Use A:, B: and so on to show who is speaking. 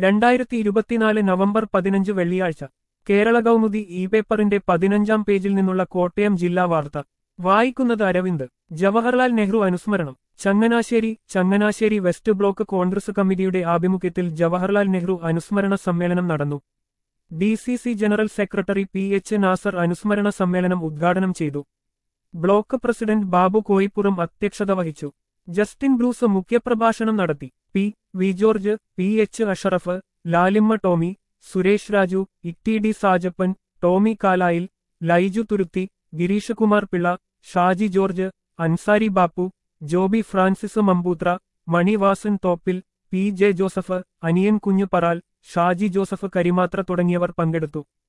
A: രണ്ടായിരത്തി ഇരുപത്തിനാല് നവംബർ പതിനഞ്ച് വെള്ളിയാഴ്ച കേരള കൗമുദി ഇ പേപ്പറിന്റെ പതിനഞ്ചാം പേജിൽ നിന്നുള്ള കോട്ടയം ജില്ലാ വാർത്ത വായിക്കുന്നത് അരവിന്ദ് ജവഹർലാൽ നെഹ്റു അനുസ്മരണം ചങ്ങനാശ്ശേരി ചങ്ങനാശ്ശേരി വെസ്റ്റ് ബ്ലോക്ക് കോൺഗ്രസ് കമ്മിറ്റിയുടെ ആഭിമുഖ്യത്തിൽ ജവഹർലാൽ നെഹ്റു അനുസ്മരണ സമ്മേളനം നടന്നു D C C general secretary P H Nasar അനുസ്മരണ സമ്മേളനം ഉദ്ഘാടനം ചെയ്തു ബ്ലോക്ക് പ്രസിഡന്റ് ബാബു കോയിപ്പുറം അധ്യക്ഷത വഹിച്ചു ജസ്റ്റിൻ ബ്രൂസ് മുഖ്യപ്രഭാഷണം നടത്തി P V George P H Ashraf Lalimma Tomy Suresh Raju T D Sajappan Tomy Kalayil Laiju Thuruthi Gireesh Kumar Pillai Shaji George Ansari Bappu Joby Francis Mamputhra Manivasan Thoppil P J Joseph Aniyan Kunju പറാൽ Shaji Joseph കരിമാത്ര തുടങ്ങിയവർ പങ്കെടുത്തു